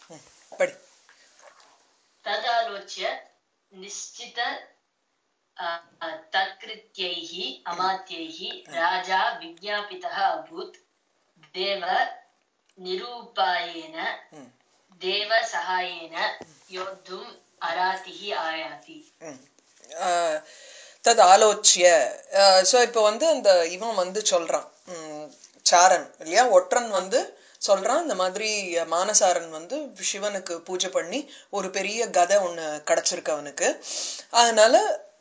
படி तदालोच्य निश्चित अ, अ, तत्कृत्यैः अमात्यैः राजा विज्ञापितः अभूत् देव निरूपायेन देवसहायेन योद्धुम् अरातिः आयाति ஆஹ், தத் ஆலோச்சிய ஸோ இப்போ வந்து அந்த இவன் வந்து சொல்றான் உம், சாரன் இல்லையா ஒற்றன் வந்து சொல்றான் இந்த மாதிரி மானசாரன் வந்து சிவனுக்கு பூஜை பண்ணி ஒரு பெரிய கதை ஒண்ணு கிடைச்சிருக்கு அவனுக்கு அதனால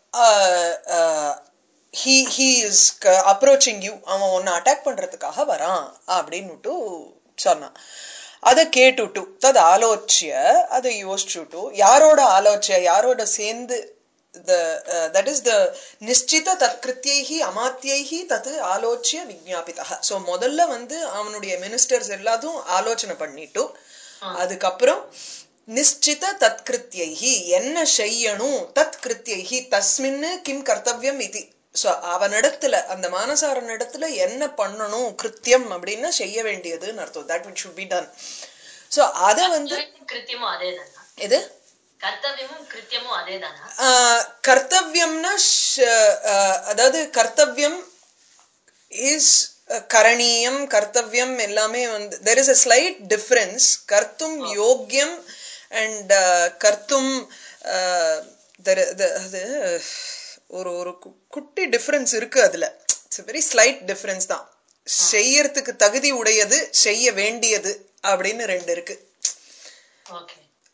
he he is approaching you அவன் உன்னை அட்டாக் பண்றதுக்காக வரான் அப்படின்னுட்டு சொன்னான் அதை கேட்டுட்டு தது ஆலோச்சிய அதை யோசிச்சுட்டு யாரோட ஆலோச்சிய யாரோட சேர்ந்து the uh, that is the நிஷ்டித தத்கிருத்தியைஹி அமாத்தியைஹி தத் ஆலோச்சிய விஜாபிதா சோ முதல்ல வந்து அவனுடைய மினிஸ்டர்ஸ் எல்லாத்தையும் ஆலோசனை பண்ணிட்டு அதுக்கப்புறம் நிஷ்டித தத்கிருத்தியைஹி என்ன செய்யணும் தத்கிருத்தியைஹி தஸ்மின்னு கிம் கர்த்தவியம் இது சோ அவனிடத்துல அந்த மானசாரன் இடத்துல என்ன பண்ணணும் கிருத்தியம் அப்படின்னா செய்ய வேண்டியதுன்னு அர்த்தம் தட் விட் ஷுட் பி டன் சோ அத வந்து கிருத்தியமும் அதேதானா இது கர்த்தவியமும் கிருத்தியமும் அதேதானா ஆஹ் கர்த்தவியம்னா ஷ- ஆஹ் அதாவது கர்த்தவியம் இஸ் கரணீயம் கர்த்தவியம் எல்லாமே வந்து there is a slight difference கர்த்தும் யோக்கியம் அண்ட் கர்த்தும் ஆஹ் there- the- அது ஒரு ஒரு கு- குட்டி டிஃபரன்ஸ் இருக்கு அதுல இட்ஸ் வெரி ஸ்லைட் டிஃபரன்ஸ் தான் செய்யறதுக்கு தகுதி உடையது செய்ய வேண்டியது அப்படின்னு ரெண்டு இருக்கு okay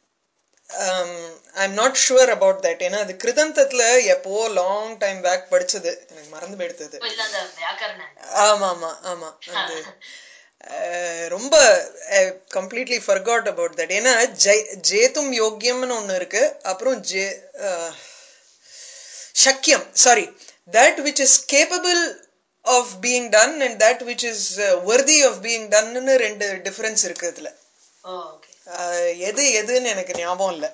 I am not sure about that ஏன்னா அது கிருதந்தத்துல எப்போ லாங் டைம் பேக் படிச்சது எனக்கு மறந்து போயிடுத்தது இல்ல அந்த வியாக்கரண ஆமா ஆமா ஆமா அது அஹ், ரொம்ப கம்ப்ளீட்லி ஃபர்காட் அபவுட் தட் ஏன்னா ஜெய் ஜேத்தும் யோக்கியம்னு ஒண்ணு இருக்கு அப்புறம் ஜே அஹ், சக்கியம் sorry that which is capable of being done and that which is worthy of being டன்னு ரெண்டு டிஃபரன்ஸ் இருக்கு இதுல ஓ ஓகே ஆஹ் எது எதுன்னு எனக்கு ஞாபகம் இல்லை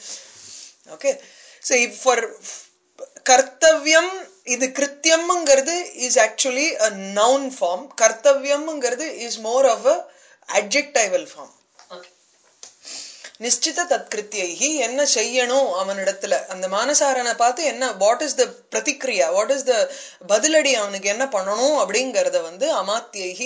ஓகே ஸோ ஃபார் கர்த்தவியம் இது கிருத்தியம்ங்கிறது is actually a noun form கர்த்தவியம்ங்கிறது is more of a adjectival form okay நிஷ்டித தத்கிருத்தியைகி என்ன செய்யணும் அவனிடத்துல அந்த மானசாரனை பார்த்து என்ன வாட் இஸ் த பிரதிக்ரியா வாட் இஸ் த பதிலடி அவனுக்கு என்ன பண்ணணும் அப்படிங்கறத வந்து அமாத்தியகி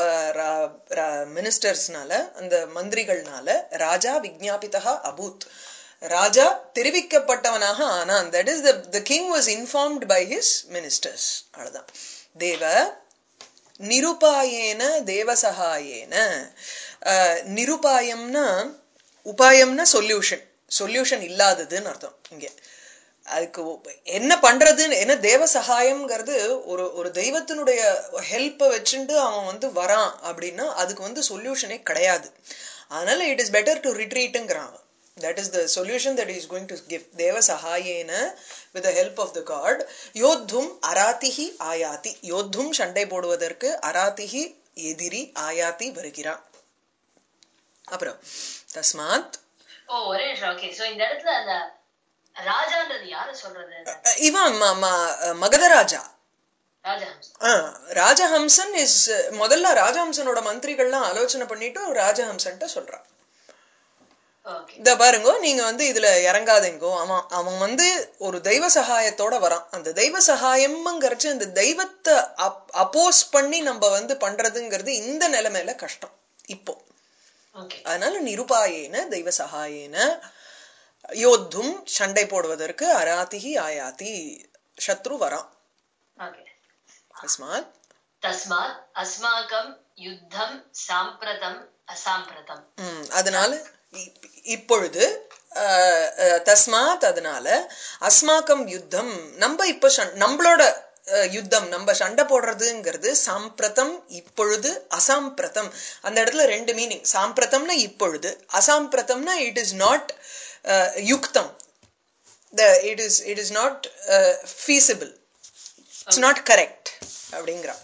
மினிஸ்டர்ஸ்னால அந்த மந்திரிகள்னால ராஜா விஜாபிதா அபூத் ராஜா தெரிவிக்கப்பட்டவனாக ஆனான் that is the king was informed by his ministers அவ்வளவுதான் தேவ நிருபாயேன தேவசகாயேன அஹ், நிருபாயம்னா உபாயம்னா சொல்யூஷன் சொல்யூஷன் இல்லாததுன்னு அர்த்தம் இங்க அதுக்கு ஒ- என்ன பண்றதுன்னு என்ன தேவ சகாயம்ங்கிறது ஒரு ஒரு தெய்வத்தினுடைய ஹெல்ப்பை வச்சுட்டு அவன் வந்து வரான் அப்படின்னா அதுக்கு வந்து சொல்யூஷனே கிடையாது அதனால இட் இஸ் பெட்டர் டு ரிட்ரீட்டுங்கிறான் that is the solution that is going to give தேவ சகாயேன with help of the god யோத்தும் அராத்திஹி ஆயாதி யோத்தும் சண்டை போடுவதற்கு அராத்திஹி எதிரி ஆயாதி வருகிறான் அப்புறம் தஸ்மாத் ஓ ஒரே நிமிஷம் ஓகே சோ இந்த இடத்துல அந்த ராஜான்றது யாரு சொல்றது அஹ் இவன் ம- ம- மகதராஜா ராஜஹம்ஸ் ஆ, ராஜஹம்சன் இஸ் முதல்ல ராஜஹம்சனோட மந்திரிகள்லாம் ஆலோசனை பண்ணிட்டு ராஜஹம்சன்ட்ட சொல்றான் ஓகே இந்த பாருங்க நீங்க வந்து இதுல இறங்காதீங்கோ அவன் அவன் வந்து ஒரு தெய்வ சகாயத்தோட வரான் அந்த தெய்வ சகாயம்ங்கிறச்சு அந்த தெய்வத்தை அப்போஸ் பண்ணி நம்ம வந்து பண்றதுங்கிறது இந்த நிலைமையில கஷ்டம் இப்போ ஓகே அதனால நிருபாயேன தெய்வ சகாயேன யோத்தும் சண்டை போடுவதற்கு அராத்திகி ஆயாதி சத்ரு வரான் ஓகே தஸ்மாத் தஸ்மாத் அஸ்மாகம் யுத்தம் சாம்பிரதம் அசாம்பிரதம் ம், அதனால இப்- இப்பொழுது அஹ், அஹ், தஸ்மாத் அதனால அஸ்மாக்கம் யுத்தம் நம்ம இப்ப சண்- நம்மளோட அஹ், யுத்தம் நம்ம சண்டை போடுறதுங்கிறது சாம்பிரதம் இப்பொழுது அசாம்பிரதம் அந்த இடத்துல ரெண்டு மீனிங் சாம்பிரதம்னா இப்பொழுது அசாம்பிரதம்னா இட் இஸ் நாட் யுக்தம் the it is it is not feasible it's not correct அப்படிங்கிறான்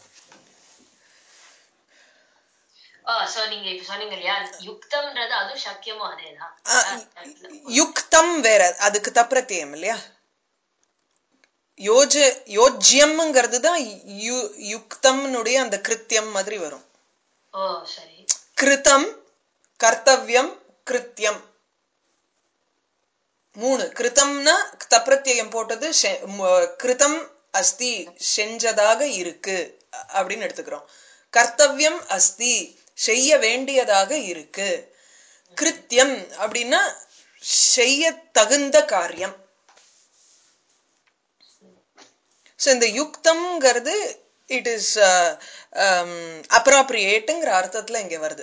ஆ சோ நீங்க இப்ப சொன்னீங்க இல்லையா யுக்தம்ன்றது அதுவும் சக்கியமும் அதேதான் யுக்தம் வேற அதுக்கு தப்பிரத்தியம் இல்லையா யோஜ யோஜ்யம்ங்கிறது தான் யு யுக்தம்னுடைய அந்த கிருத்தியம் மாதிரி வரும் ஓ சரி கிருதம் கர்த்தவ்யம் கிருத்தியம் மூணு கிருத்தம்னா தப்பிரத்தியம் போட்டது செ- ம- கிருதம் அஸ்தி செஞ்சதாக இருக்கு அ- அப்படின்னு எடுத்துக்கிறோம் கர்த்தவ்யம் அஸ்தி செய்ய வேண்டியதாக இருக்கு கிருத்தியம் அப்படின்னா செய்ய தகுந்த காரியம் ஸோ இந்த யுக்தம்ங்கிறது இட் இஸ் அப்ராப்ரியேட்டுங்கிற அர்த்தத்துல இங்க வருது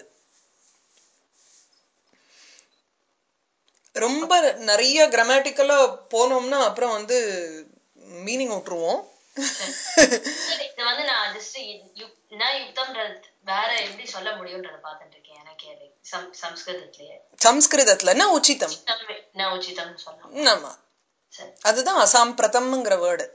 ரொம்ப நிறைய கிராமட்டிக்கலா போனோம்னா அப்புறம் வந்து மீனிங் விட்டுருவோம் இது வந்து நான் ஜஸ்ட் நான் யுக்தம்ன்றது வேற எப்படி சொல்ல முடியும்ன்றத பாத்துட்டு இருக்கேன் எனக்கே like சம் சம்ஸ்கிருதத்திலேயே சம்ஸ்கிருதத்துலன்னா உச்சிதம் உச்சிதம் நான் உச்சிதம்னு சொல்லலாம் ஆமா சரி அதுதான் அசாம்பிரதம்ங்கிற வேர்டு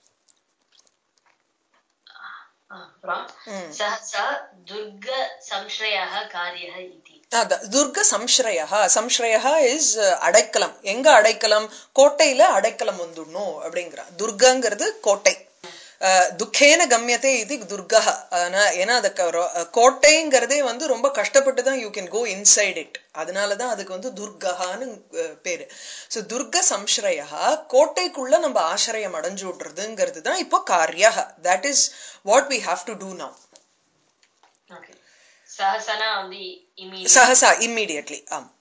ஆ, அப்புறம் சஹசா துர்க சம்ஸ்ரயः காரியः இதி அதான் துர்க சம்ஸ்ரயா சம்ஸ்ரயா இஸ் அடைக்கலம் எங்க அடைக்கலம் கோட்டையில அடைக்கலம் வந்துடணும் அப்படிங்கிற துர்கங்கிறது கோட்டை அஹ், துக்கேன கம்யத்தை இது துர்கா ஆனா ஏன்னா அதுக்கு ரொ- கோட்டைங்கிறதே வந்து ரொம்ப கஷ்டப்பட்டு தான் you can go inside it அதனாலதான் அதுக்கு வந்து துர்கஹான்னு அஹ், பேரு சோ துர்க சம்ஸ்ரயா கோட்டைக்குள்ள நம்ம ஆசிரியம் அடைஞ்சு விடுறதுங்கிறது தான் இப்போ காரியா that is what we have to do now okay சஹசனா வந்து இமீடியட் சஹசா இம்மீடியட்லி ஆம்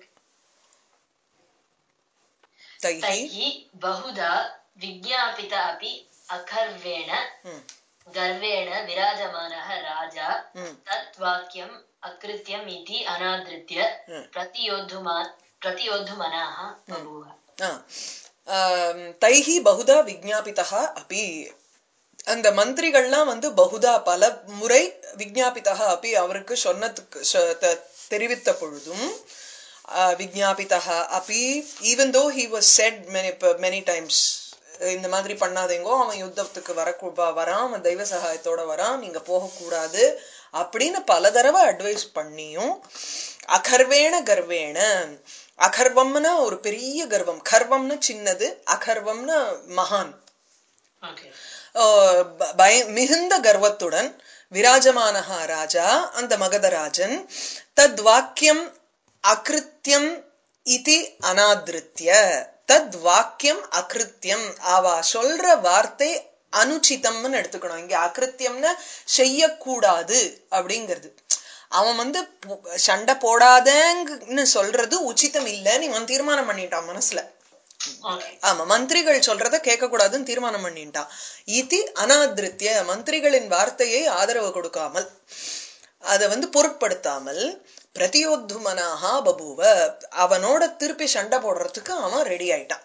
தைஹி तैः बहुधा विज्ञापित अपि अखर्वेण गर्वेण विराजमानः राजा तत् वाक्यम् अकृत्यम् इति अनादृत्य प्रतियोद्धुमा प्रतियोद्धुमनाः बभूव ஆ. ஆம், தைஹி பகுதா விஜாபிதா அப்பி அந்த மந்திரிகள்லாம் வந்து பகுதா பல முறை விஜாபிதா அப்பி அவருக்கு சொன்னதுக்கு சொ- த- தெரிவித்த பொழுதும் விஜாபிதா அப்பி even though he was said many many times இந்த மாதிரி பண்ணாதீங்கோ அவன் யுத்தத்துக்கு வர வரான் அவன் தெய்வ சகாயத்தோட வரான் நீங்க போகக்கூடாது அப்படின்னு பல தடவை அட்வைஸ் பண்ணியும் அகர்வேண கர்வேண அகர்வம்னா ஒரு பெரிய கர்வம் கர்வம்னா சின்னது அகர்வம்னா மகான் Okay. ஆஹ் ப- பய- மிகுந்த கர்வத்துடன் விராஜமானஹா ராஜா அந்த மகதராஜன் தத் வாக்கியம் அகிருத்தியம் இதி அனாதிருத்திய தத் வாக்கியம் அகிருத்தியம் அவ சொல்ற வார்த்தை அனுச்சிதம்னு எடுத்துக்கணும் இங்க அகிருத்தியம்னு செய்யக்கூடாது அப்படிங்கிறது அவன் வந்து பு- சண்டை போடாதேன்னு சொல்றது உச்சிதம் இல்லைன்னு இவன் தீர்மானம் பண்ணிட்டான் மனசுல Okay. ஆமா மந்திரிகள் சொல்றத கேட்க கூடாதுன்னு தீர்மானம் பண்ணிட்டான் இதி அனாதிருத்திய மந்திரிகளின் வார்த்தையை ஆதரவு கொடுக்காமல் அத வந்து பொருட்படுத்தாமல் பிரதியோத்துமனாக பபுவ அவனோட திருப்பி சண்டை போடுறதுக்கு அவன் ரெடி ஆயிட்டான்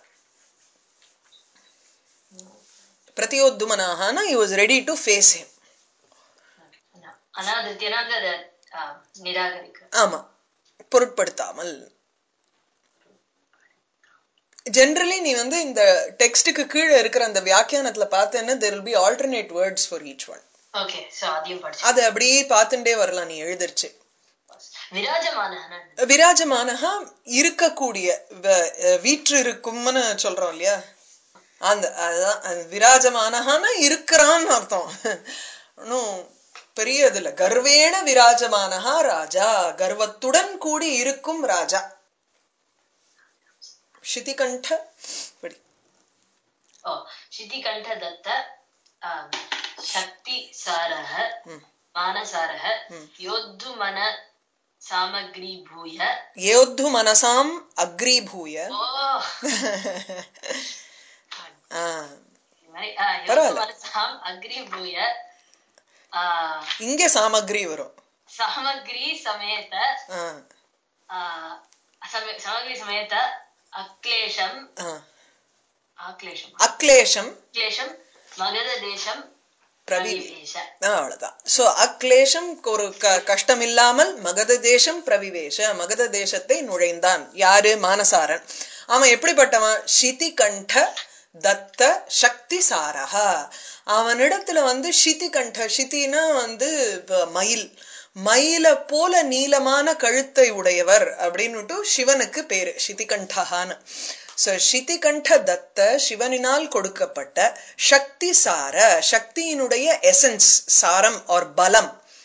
பிரதியோத்துமனாகனா he was ready to face him அனாதித்யனா வந்து அதை ஆ, நிராகரிக்க ஆமா பொருட்படுத்தாமல் ஜென்ரலி நீ வந்து இந்த டெக்ஸ்டுக்கு கீழே இருக்கிற அந்த வியாக்கியானத்துல பார்த்தேன்னா there will be alternate words for each one okay so அதையும் படிச்சு அது அப்படியே பார்த்துட்டே வரலாம் நீ எழுதிருச்சு விராஜமான விராஜமானஹா இருக்கக்கூடிய வ- அஹ் வீற்று இருக்கும்னு சொல்றோம் இல்லையா அந்த அதுதான் அது விராஜமானஹான்னா இருக்கிறான்னு அர்த்தம் இன்னும் பெரிய இதுல கர்வேண விராஜமானஹா ராஜா கர்வத்துடன் கூடி இருக்கும் ராஜா சிதிகண்ட படி ओ शितिकण्ठ दत्त आम्, शक्तिसारः मानसारः योद्धुमन सामग्रीभूय யோத்து மனசாம் அக்ரீபூய ओ ஆ, இந்த மாதிரி, ஆ, योद्धुमनसाम् अग्रीभूय आ, இங்க சாமக்ரி வரும் सामग्री समेत ஆ, आ, समे- सामग्री समेत अक्लेशम् ஆ. आक्लेशम् அக்லேஷம் अक्लेशम् मगधदेशम् பிரவி प्रविवेश ஆ, அவ்வளவுதான் சோ அக்லேஷம் ஒரு க- கஷ்டம் இல்லாமல் மகத தேசம் பிரவிவேஷ மகத தேசத்தை நுழைந்தான் யாரு மானசாரன் அவன் எப்படிப்பட்டவன் சிதி கண்ட தத்த சக்தி சாரஹா அவனிடத்துல வந்து சிதி கண்ட சித்தினா வந்து இப்ப மயில் மயில போல நீளமான கழுத்தை உடையவர் அப்படின்னுட்டு சிவனுக்கு பேரு சிதிகண்டகான்னு சோ சிதிகண்ட தத்த சிவனினால் கொடுக்கப்பட்ட சக்தி சார சக்தியினுடைய எசன்ஸ் சாரம் ஆர் பலம்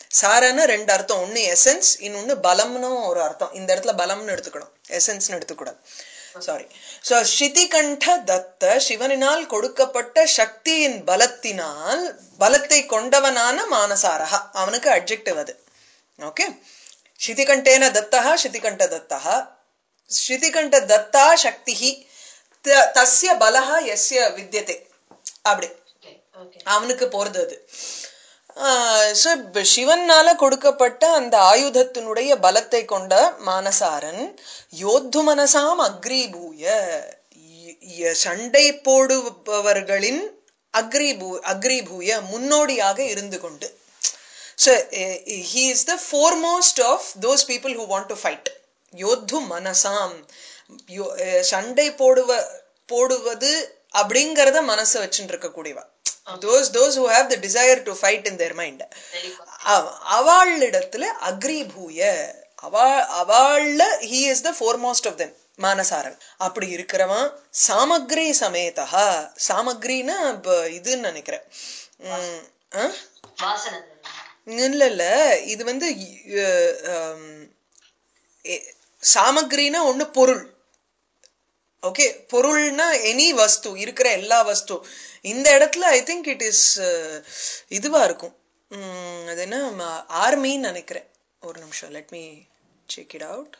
சாரன்னு ரெண்டு அர்த்தம் ஒன்னு எசன்ஸ் இன்னொன்னு பலம்னு ஒரு அர்த்தம் இந்த இடத்துல பலம்னு எடுத்துக்கணும் எசன்ஸ்னு எடுத்துக்கூடாது சாரி சோ ஸ்ருதிகண்ட தத்த சிவனினால் கொடுக்கப்பட்ட சக்தியின் பலத்தினால் பலத்தை கொண்டவனான மானசாரகா அவனுக்கு அட்ஜெக்டிவ் அது ஓகே ஸ்ருதிகண்டேன தத்தா ஸ்ருதிகண்ட தத்தா ஸ்ருதிகண்ட தத்தா சக்தி தஸ்ய பலஹ எஸ்ய வித்தியதே அப்படி ஓகே ஓகே அவனுக்கு போறது அது ஆஹ் so இப்ப சிவனால கொடுக்கப்பட்ட அந்த ஆயுதத்தினுடைய பலத்தை கொண்ட மானசாரன் யோத்து மனசாம் அக்ரீபூய இ- இ- சண்டை போடுபவர்களின் அக்ரீபூ அக்ரீபூய முன்னோடியாக இருந்து கொண்டு So uh, he is the foremost of those people who want to fight. யோத்து மனசாம் யோ- அஹ் சண்டை போடுவ போடுவது அப்படிங்கறத மனசு வச்சுட்டு இருக்கக்கூடியவா those those who have the desire to fight in their mind அவ- அவளிடத்துல அக்ரீபூய அவா அவள்ல he is the foremost of them மானசாரன் அப்படி இருக்கிறவன் சாமக்ரி சமேதா சாமக்ரின்னா இப்ப இதுன்னு நினைக்கிறேன் உம் ஆ? வாசனை இல்ல இல்ல இது வந்து அஹ், ஹம், எ- சாமக்ரினா ஒண்ணு பொருள் ஓகே பொருள்னா எனி வஸ்து இருக்கிற எல்லா வஸ்து இந்த இடத்துல ஐ திங்க் இட் இஸ் இதுவா இருக்கும் உம், அது என்ன ஆர்மின்னு நினைக்கிறேன் ஒரு நிமிஷம் let me check it out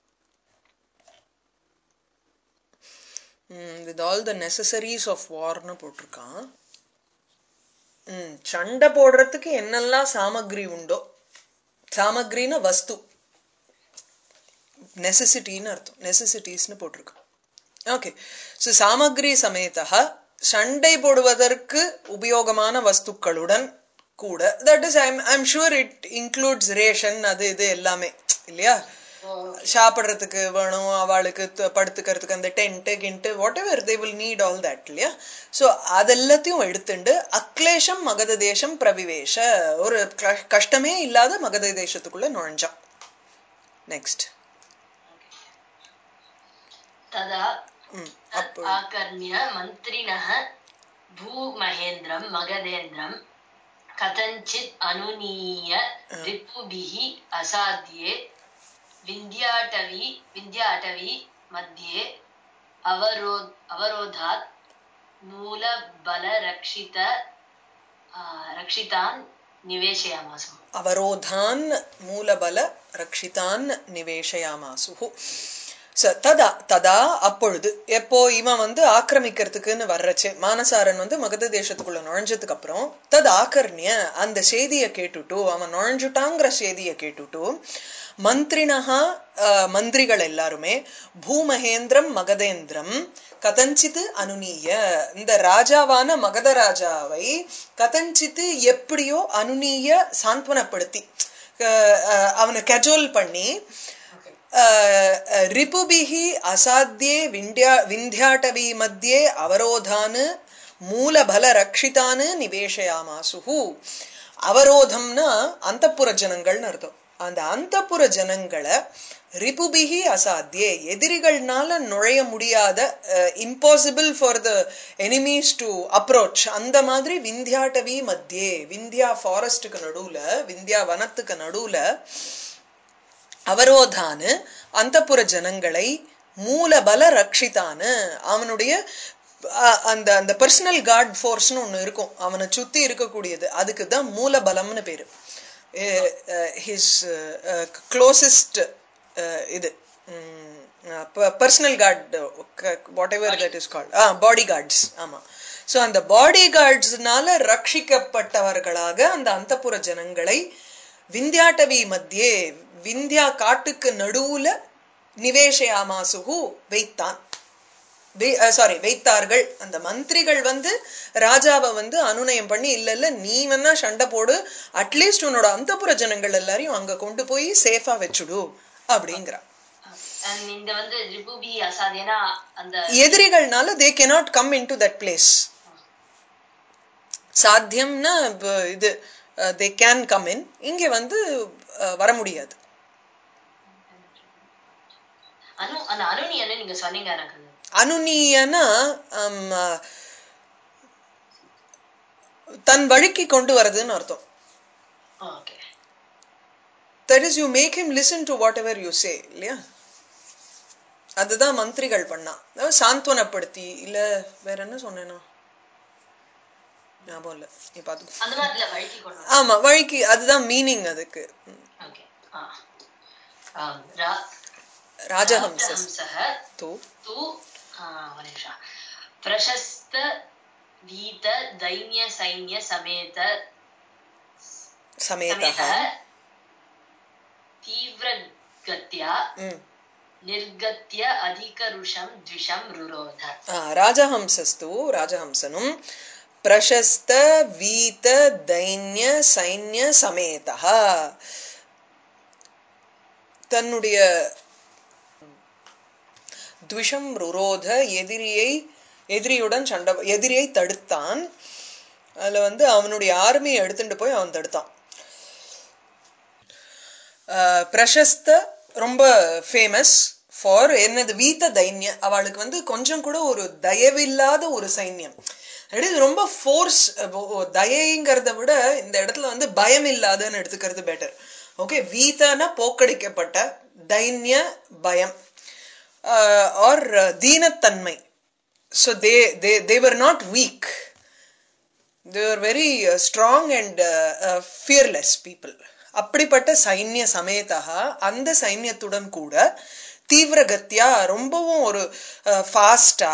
with all the necessaries of வார்னு போட்டிருக்கான் ம், சண்டை போடுறதுக்கு என்னெல்லாம் சாமக்ரி உண்டோ சாமக்ரின வஸ்து நெசசிட்டின்னு அர்த்தம் நெசசிட்டிஸ்னு போட்டிருக்கான் ஓகே ஸோ சாமக்ரி சமேதா சண்டை போடுவதற்கு உபயோகமான வஸ்துக்களுடன் கூட that is I'm I'm sure it includes ration அது இது எல்லாமே இல்லையா சாப்பிடுறதுக்கு வேணும் அவளுக்கு த- படுத்துக்கிறதுக்கு அந்த tent kind whatever they will need all that இல்லையா ஸோ அதெல்லாத்தையும் எடுத்துண்டு அக்லேஷம் மகத தேசம் பிரவிவேஷ ஒரு க- கஷ்டமே இல்லாத மகத தேசத்துக்குள்ள நுழைஞ்சான் நெக்ஸ்ட் तदा ம் तत् आकर्ण्य मन्त्रिणः भूमहेन्द्रं मगधेन्द्रं कथञ्चित् अनुनीय रिपुभिः असाध्ये विन्ध्याटवी विन्ध्याटवी मध्ये अवरो अवरोधात् मूलबलरक्षित आ, रक्षितान् निवेशयामासम् அவரோதான் மூலபல ரக்ஷிதான் நிவேஷயாமாசுஹு ச ததா ததா அப்பொழுது எப்போ இவன் வந்து ஆக்கிரமிக்கிறதுக்குன்னு வர்றச்சே மானசாரன் வந்து மகத தேசத்துக்குள்ள நுழைஞ்சதுக்கு அப்புறம் தது ஆக்கர்ணிய அந்த செய்தியை கேட்டுட்டு அவன் நுழைஞ்சுட்டாங்கிற செய்தியை கேட்டுட்டு மந்திரினஹா அஹ், மந்திரிகள் எல்லாருமே பூமகேந்திரம் மகதேந்திரம் கதஞ்சித்து அனுநீய இந்த ராஜாவான மகத ராஜாவை கதஞ்சித்து எப்படியோ அனுநீய சாந்த்வனப்படுத்தி அஹ், அஹ், அவனை கஜோல் பண்ணி அஹ், அஹ், ரிபுபிஹி அசாத்தியே விந்தியா விந்தியாட்டவி மத்தியே அவரோதான்னு மூலபல ரக்ஷிதான்னு நிவேஷயாமாசுஹு அவரோதம்னா அந்தப்புர ஜனங்கள்னு அர்த்தம் அந்த அந்தப்புர ஜனங்களை ரிபுபிஹி அசாத்தியே எதிரிகள்னால நுழைய முடியாத impossible for the enemies to approach அந்த மாதிரி விந்தியாட்டவி மத்தியே விந்தியா ஃபாரஸ்டுக்கு நடுவுல விந்தியா வனத்துக்கு நடுவுல அவரோதானு அந்தப்புர ஜனங்களை மூலபல ரக்ஷிதானு அவனுடைய அ- அந்த அந்த பர்சனல் கார்ட் ஃபோர்ஸ்னு ஒண்ணு இருக்கும் அவனை சுத்தி இருக்கக்கூடியது அதுக்கு தான் மூலபலம்னு பேரு ஹிஸ் க்ளோசஸ்ட் இது personal guard whatever that is called body guards ஆமா சோ அந்த பாடி கார்ட்ஸ்னால ரட்சிக்கப்பட்டவர்களாக அந்த அந்தப்புர ஜனங்களை விந்தியாட்டவி மத்தியே விந்தியா காட்டுக்கு நடுவுல நிவேஷயாமாசுகு வைத்தான் சாரி வைத்தார்கள் அந்த மந்திரிகள் வந்து ராஜாவை வந்து அனுநயம் பண்ணி இல்ல இல்ல நீ வேணா சண்டை போடு அட்லீஸ்ட் உன்னோட அந்தப்புர ஜனங்கள் எல்லாரையும் அங்க கொண்டு போய் சேஃபா வச்சுடு அப்படிங்கிறான் And இந்த வந்து ரிபுபி அசாதியனா அந்த எதிரிகள்னால they cannot come into that place சாத்தியம்னா இப்ப இது தே கேன் கம் இன் இங்க வந்து அஹ், வர முடியாது அனு அந்த அனுனியன்னு நீங்க சொன்னீங்க எனக்கு அது. அனுநீயனா ஆம், அஹ், தன் வழிக்கு கொண்டு வரதுன்னு அர்த்தம் okay that is you make him listen to whatever you say இல்லையா அதுதான் மந்திரிகள் பண்ணா அதாவது சாந்த்வனப்படுத்தி இல்ல வேற என்ன சொன்னேனா ஞாபகம் இல்ல நீ பாத்துக்கோ அந்த மாதிரி இல்ல வழுக்கி கொண்டு ஆமா வழிக்கு அதுதான் மீனிங் அதுக்கு ஓகே ரா ராஜஹம்ச ராஜஹம்சः தூ तु आ, ஒரு நிமிஷம் பிரசஸ்த வீத தைன்ய சைன்ய சமேத சமேதः சமேத தீவிர கத்யா ம் ನಿರ್ಗತ್ಯ ಅಧಿಕರುಷಂ ದ್ವಿಷಂ ರುರೋಧ ಆ, ರಾಜಹಂಸಸ್ತು ರಾಜಹಂಸனும் பிரசஸ்த வீத தைன்ய சைன்ய சமேதः தன்னுடைய துவிஷம் ருரோத எதிரியை எதிரியுடன் சண்டை எதிரியை தடுத்தான் அதுல வந்து அவனுடைய ஆர்மியை எடுத்துட்டு போய் அவன் தடுத்தான் அஹ், பிரசஸ்த ரொம்ப ஃபேமஸ் ஃபார் என்னது வீத்த தைன்ய அவளுக்கு வந்து கொஞ்சம் கூட ஒரு தயவில்லாத ஒரு சைன்யம் அது ரொம்ப ஃபோர்ஸ் தயைங்கிறத விட இந்த இடத்துல வந்து பயம் இல்லாதன்னு எடுத்துக்கிறது பெட்டர் ஓகே வீத்தனா போக்கடிக்கப்பட்ட தைன்ய பயம் ஆர் தீனத்தன்மை so they they they were not weak they were very uh, strong and uh, uh, fearless people அப்படிப்பட்ட சைன்ய சமேதா அந்த சைன்யத்துடன் கூட தீவிரகத்தியா ரொம்பவும் ஒரு ஃபாஸ்டா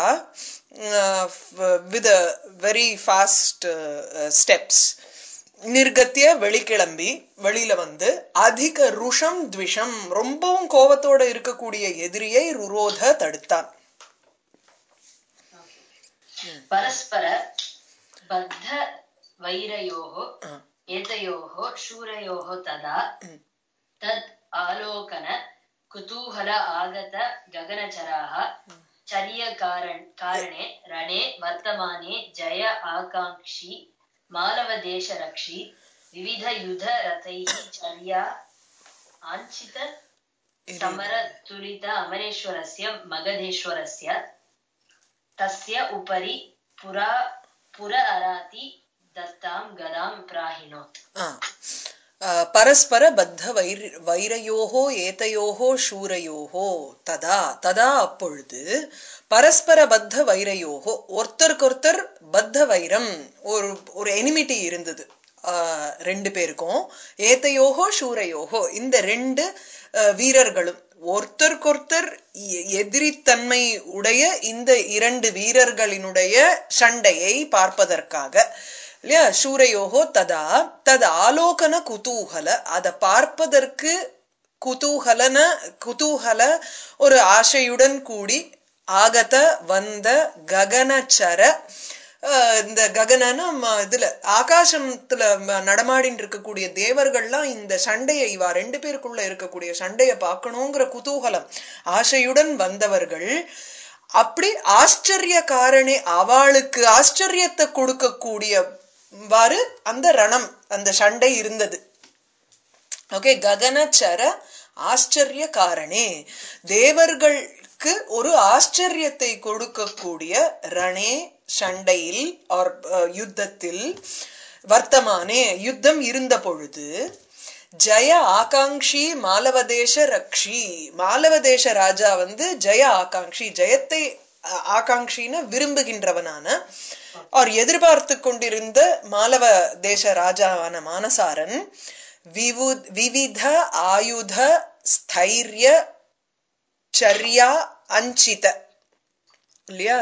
வித் வெரி ஃபாஸ்ட் ஸ்டெப்ஸ் நிர்கத்திய வெளிக்கிளம்பி வெளியில வந்து அதிக ருஷம் த்விஷம் ரொம்பவும் கோபத்தோட இருக்கக்கூடிய எதிரியை ருரோத தடுத்தான் ಪರಸ್ಪರ ಬದ್ಧ ವೈರಯೋः ಏತಯೋः ಶೂರಯೋः ತದಾ ತದ್ ಆಲೋಕನ ಕುತೂಹಲ ಆಗತ ಗಗನಚರಾः ಚರ್ಯ ಕಾರಣ ಕಾರಣೆ ರಣೆ ವರ್ತಮಾನೆ ಜಯ ಆಕಾಂಕ್ಷಿ ಮಾಲವ ದೇಶ ರಕ್ಷಿ ವಿವಿಧ ಯುಧ ರಥೈಃ ಚರ್ಯಾ ಆಂಚಿತ ಸಮರ ತುರಿತ ಅಮರೇಶ್ವರಸ್ಯ ಮಗಧೇಶ್ವರಸ್ಯ तस्य उपरि पुरा पुर अराति दत्तां गदां प्राहिणोत् ஆ. ஆ, பரஸ்பர பத்த வைர வைரயோகோ ஏதையோகோ சூரையோகோ ததா ததா அப்பொழுது பரஸ்பர பத்த வைரயோகோ ஒருத்தருக்கொருத்தர் பத்த வைரம் ஒரு ஒரு எனிமிட்டி இருந்தது ஆ, ரெண்டு பேருக்கும் ஏதையோகோ சூரையோகோ இந்த ரெண்டு ஆ, வீரர்களும் ஒருத்தருக்கொருத்தர் எ- எதிரித்தன்மை உடைய இந்த இரண்டு வீரர்களினுடைய சண்டையை பார்ப்பதற்காக இல்லையா சூரையோகோ ததா தது ஆலோகன குதூகல அதை பார்ப்பதற்கு குதூகலன குதூகல ஒரு ஆசையுடன் கூடி ஆகத வந்த ககனச்சர அஹ், இந்த ககனன ம- இதுல ஆகாசத்துல ம- நடமாடின்னு இருக்கக்கூடிய தேவர்கள்லாம் இந்த சண்டையை இவா ரெண்டு பேருக்குள்ள இருக்கக்கூடிய சண்டையை பார்க்கணுங்கிற குதூகலம் ஆசையுடன் வந்தவர்கள் அப்படி ஆச்சரிய காரணே அவளுக்கு ஆச்சரியத்தை கொடுக்கக்கூடியவாறு அந்த ரணம் அந்த சண்டை இருந்தது ஓகே ககனச்சர ஆச்சரிய காரணே தேவர்களுக்கு ஒரு ஆச்சரியத்தை கொடுக்கக்கூடிய ரணே சண்டையில் ஆர் யுத்தத்தில் வர்த்தமானே யுத்தம் இருந்த பொழுது ஜெய ஆகாங்ஷி மாலவதேச ரக்ஷி மாலவதேச ராஜா வந்து ஜெய ஆகாங்ஷி ஜெயத்தை ஆ- ஆகாங்ஷின்னு விரும்புகின்றவனான அவர் எதிர்பார்த்து கொண்டிருந்த மாலவ தேச ராஜாவான மானசாரன் விவு விவித ஆயுத ஸ்தைரிய ಚರ್ಯಾ ಅಂಚಿತ இல்லையா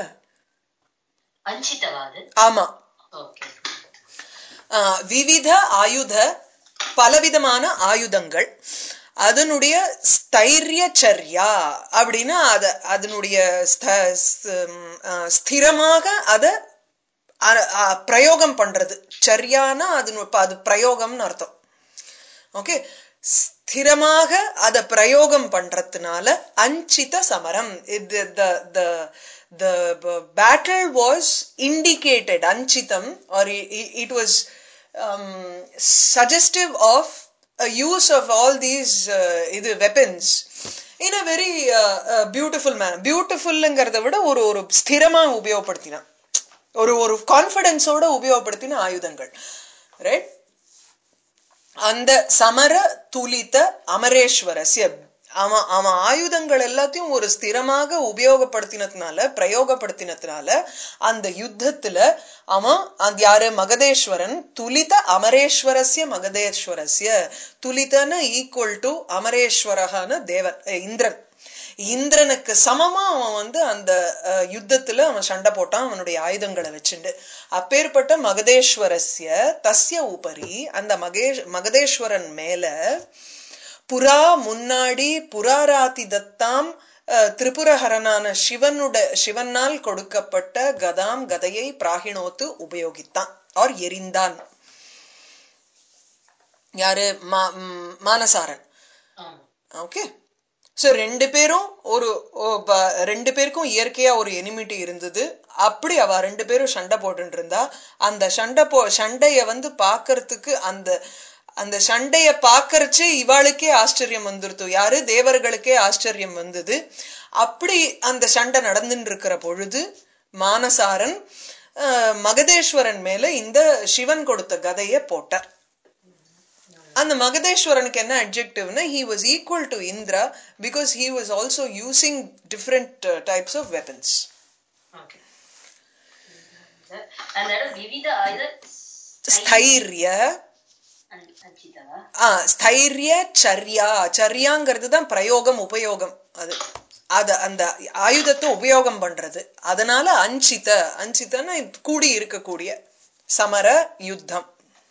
ಅಂಚಿತವಾದ ஆமா ಓಕೆ ஆ, விவித ஆயுத பலவிதமான ஆயுதங்கள் அதனுடைய ஸ்தைரிய சர்யா அப்படின்னா அத அதனுடைய ஸ்த- ஸ்- ம், ஆ, ஸ்திரமாக அத அ- அ, பிரயோகம் பண்றது சர்யானா அது அது பிரயோகம்னு அர்த்தம் ஓகே ஸ்திரமாக அத பிரயோகம் பண்றதுனால அஞ்சித சமரம் இது the the battle was indicated அஞ்சிதம் or it was suggestive of use of all these இது weapons in a very beautiful man பியூட்டிஃபுல்ங்கிறத விட ஒரு ஒரு ஸ்திரமா உபயோகப்படுத்தினான் ஒரு ஒரு கான்பிடன்ஸோட உபயோகப்படுத்தின ஆயுதங்கள் ரைட் அந்த சமர துலித அமரேஸ்வரஸ்ய அவன் அவன் ஆயுதங்கள் எல்லாத்தையும் ஒரு ஸ்திரமாக உபயோகப்படுத்தினதுனால பிரயோகப்படுத்தினதுனால அந்த யுத்தத்துல அவன் அந்த யாரு மகதேஸ்வரன் துலித அமரேஸ்வரஸ்ய மகதேஸ்வரஸ்ய துலிதன்னு ஈக்குவல் டு அமரேஸ்வரகான தேவன் அஹ் இந்திரன் இந்திரனுக்கு சமமா அவன் வந்து அந்த அஹ், யுத்தத்துல அவன் சண்டை போட்டான் அவனுடைய ஆயுதங்களை வச்சுண்டு அப்பேற்பட்ட மகதேஸ்வரஸ்ய தஸ்ய உபரி அந்த மகேஷ் மகதேஸ்வரன் மேல புறா முன்னாடி புராராதி தத்தாம் அஹ், திரிபுரஹரனான சிவனுட சிவனால் கொடுக்கப்பட்ட கதாம் கதையை பிராகிணோத்து உபயோகித்தான் ஆர் எரிந்தான் யாரு மா- ம், மானசாரன் ஆமா ஓகே சோ ரெண்டு பேரும் ஒரு ஓ, ப- ரெண்டு பேருக்கும் இயற்கையா ஒரு எனிமிட்டி இருந்தது அப்படி அவ ரெண்டு பேரும் சண்டை போட்டுட்டு இருந்தா அந்த சண்டை போ சண்டைய வந்து பாக்குறதுக்கு அந்த அந்த சண்டைய பாக்கறச்சு இவாளுக்கே ஆச்சரியம் வந்துருத்து யாரு தேவர்களுக்கே ஆச்சரியம் வந்தது அப்படி அந்த சண்டை நடந்துட்டு இருக்கிற பொழுது மானசாரன் அஹ், மகதேஸ்வரன் மேல இந்த சிவன் கொடுத்த கதைய போட்டார் அந்த மகதேஸ்வரனுக்கு என்ன அட்ஜெக்டிவ்னா he was equal to Indra because he was also using different types of weapons okay அந்த விவித ஆயுத ஸ்தைரிய அஞ்சிதவா ஆ ஸ்தைரிய சர்யா சர்யாங்கிறது தான் பிரயோகம் உபயோகம் அது அது அந்த ஆயுதத்தை உபயோகம் பண்றது அதனால அஞ்சித அஞ்சிதன்னா கூடி இருக்கக்கூடிய சமர யுத்தம்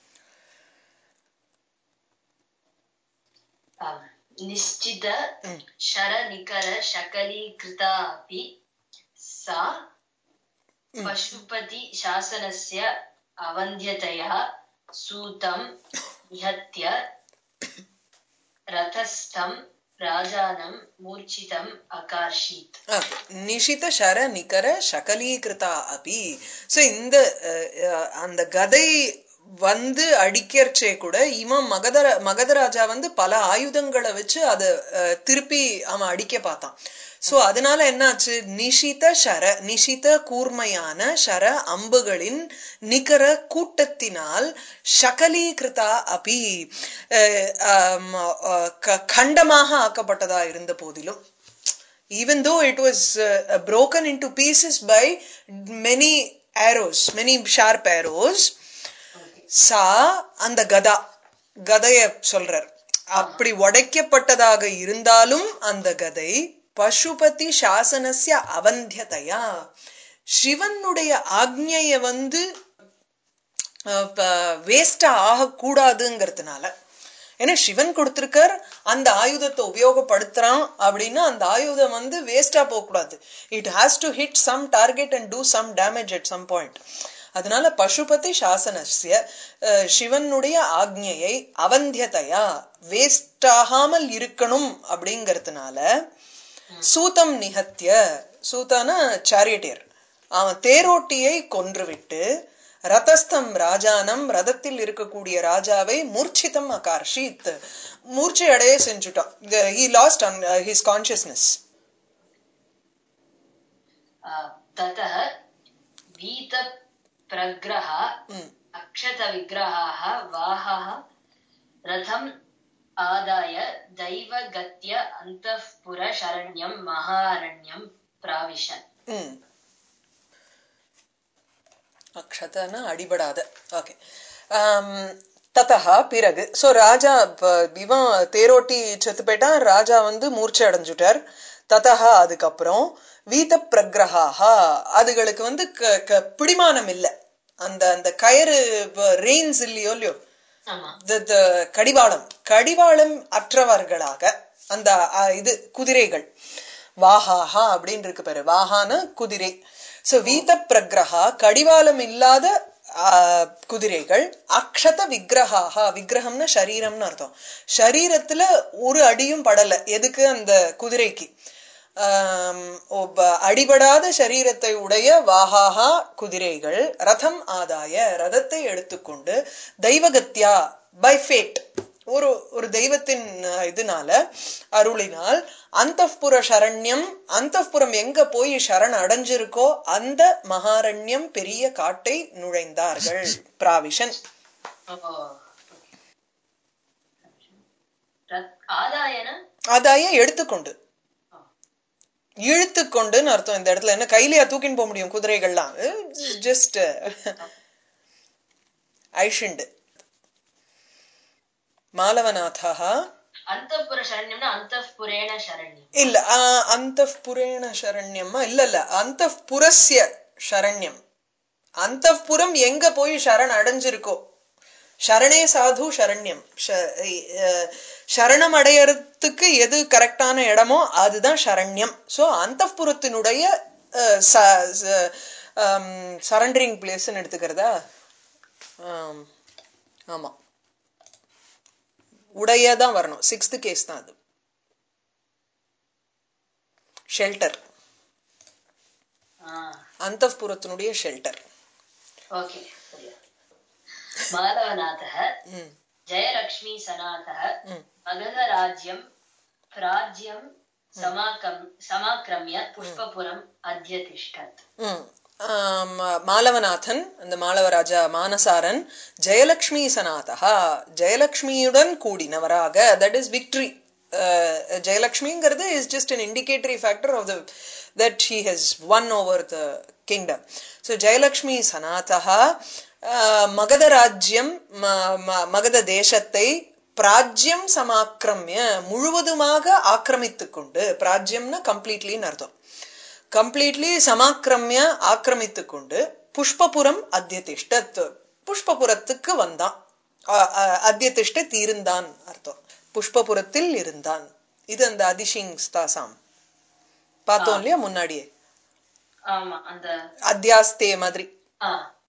आम्। निश्चित शरनिकर शकलीकृता अपि सा पशुपति शासनस्य अवन्ध्यतया सूतं निहत्य रथस्थं राजानं मूर्छितम् अकार्षीत् ஆ, நிஷித சர நிகர சகலீகிருதா அபி சோ இந்த அஹ், அஹ், அந்த கதை வந்து அடிக்கிறச்சே கூட இவன் மகதர மகதராஜா வந்து பல ஆயுதங்களை வச்சு அத அஹ், திருப்பி அவன் அடிக்க பார்த்தான் சோ அதனால என்னாச்சு நிஷித சர நிஷித கூர்மையான சர அம்புகளின் நிகர கூட்டத்தினால் சகலீகிருதா அபி அஹ், ஆம், அஹ், க- கண்டமாக ஆக்கப்பட்டதா இருந்த போதிலும் even though it was uh, broken into pieces by many arrows many sharp arrows சா அந்த கதா கதைய சொல்றார் அப்படி உடைக்கப்பட்டதாக இருந்தாலும் அந்த கதை பசுபதி சாசனஸ்ய அவந்தியதையா சிவனுடைய ஆக்ஞைய வந்து வேஸ்டா ஆகக்கூடாதுங்கிறதுனால ஏன்னா சிவன் கொடுத்திருக்கார் அந்த ஆயுதத்தை உபயோகப்படுத்துறான் அப்படின்னா அந்த ஆயுதம் வந்து வேஸ்டா போகக்கூடாது it has to hit some target and do some damage at some point அதனால பசுபதி சாசனஸ்ய அஹ், சிவனுடைய ஆக்ஞையை அவந்தியதையா வேஸ்ட் ஆகாமல் இருக்கணும் அப்படிங்கறதுனால சூதம் நிகத்திய சூதான சாரியட்டியர் அவன் தேரோட்டியை கொன்றுவிட்டு ரதஸ்தம் ராஜானம் ரதத்தில் இருக்கக்கூடிய ராஜாவை மூர்ச்சிதம் அகார்ஷித் மூர்ச்சை அடைய செஞ்சுட்டான் ஹி லாஸ்ட் ஹிஸ் கான்சியஸ்னஸ் आ, ततः वीतप्रग्रह अक्षतविग्रहाः वाहः रथम् आदाय दैवगत्य अन्तःपुरशरण्यं महारण्यं प्राविशन् ம் அக்ஷதனா அடிபடாத ஓகே ததா பிறகு சோ ராஜா ப- இவன் தேரோட்டி செத்து போயிட்டான் ராஜா வந்து மூர்ச்சை அடைஞ்சுட்டார் ததா அதுக்கப்புறம் வீத பிரகிரகாக அதுகளுக்கு வந்து க- க- பிடிமானம் இல்ல அந்த அந்த கயிறு ரெயின்ஸ் இல்லையோ இல்லையோ ஆமா the- the கடிவாளம் கடிவாளம் அற்றவர்களாக அந்த அ, இது குதிரைகள் வாஹாஹா அப்படின்னு இருக்கு பாரு வாஹான குதிரை சோ வீத பிரகிரகா கடிவாளம் இல்லாத ஆ, குதிரைகள் அக்ஷத விக்கிரகாக விக்கிரகம்னா சரீரம்னு அர்த்தம் சரீரத்துல ஒரு அடியும் படல எதுக்கு அந்த குதிரைக்கு ஆம், ஒப்ப- அடிபடாத சரீரத்தை உடைய வாஹாஹா குதிரைகள் ரதம் ஆதாய ரதத்தை எடுத்துக்கொண்டு தெய்வகத்யா பை ஃபேட் ஒரு ஒரு தெய்வத்தின் அஹ், இதனால அருளினால் அந்தப்புற சரண்யம் அந்தப்புறம் எங்க போய் சரண் அடைஞ்சிருக்கோ அந்த மகாரண்யம் பெரிய காட்டை நுழைந்தார்கள் பிராவிஷன் ஓ ரத்- ஆதாயன ஆதாய எடுத்துக்கொண்டு இழுத்துக்கொண்டுன்னு அர்த்தம் இந்த இடத்துல என்ன கையிலயா தூக்கின்னு போக முடியும் குதிரைகள்லாம் ஜஸ்ட் ஐஷண்டு மாலவநாதா அந்தப்புர சரண்யம்னா அந்தப்புரேண சரண்யம் இல்ல அந்த புரேண சரண்யமா இல்ல இல்ல அந்த புரஸ்ய சரண்யம் அந்த புறம் எங்க போய் சரண் அடைஞ்சிருக்கோ சரணே சாது சரண்யம் ச- அஹ் சரணம் அடையறதுக்கு எது கரெக்டான இடமோ அதுதான் சரண்யம் சோ அந்த புறத்தினுடைய சரண்டரிங் பிளேஸ்ன்னு எடுத்துக்கிறதா ஆம், ஆமா உடையதான் வரணும் சிக்ஸ்த் கேஸ் தான் அது ஷெல்டர் அந்த புறத்தினுடைய ஷெல்டர் ஓகே சரியா மாதவநாதः ம் ஜெயலக்ஷ்மி சனாதः ம் மகதராஜ்யம் பிராஜ்யம் சமாக்கம் சமாக்கிரமிய புஷ்பபுரம் அத்தியதிஷ்டத் ம். ஆம், மாலவநாதன் அந்த மாலவராஜா மானசாரன் ஜெயலக்ஷ்மி சனாதா ஜெயலக்ஷ்மியுடன் கூடினவராக தட் இஸ் விக்டரி ஜெயலக்ஷ்மிங்கிறது is just an indicatory factor of the that he has won over the kingdom so Jayalakshmi சனாதா மகத ராஜ்யம் ம- ம- மகத தேசத்தை பிராஜ்யம் சமாக்கிரமிய முழுவதுமாக ஆக்கிரமித்துக் கொண்டு பிராஜ்யம்னா கம்ப்ளீட்லின்னு அர்த்தம் கம்ப்ளீட்லி சமாக்கிரமிய ஆக்கிரமித்துக் கொண்டு புஷ்பபுரம் அத்தியதிஷ்டத் புஷ்பபுரத்துக்கு வந்தான் அ- அ- அத்தியதிஷ்டத் இருந்தான் அர்த்தம் புஷ்பபுரத்தில் இருந்தான் இது அந்த அதிஷிங் ஸ்தாசாம் பார்த்தோம் இல்லையா முன்னாடியே ஆமா அந்த அத்தியாஸ்தே மாதிரி ஆ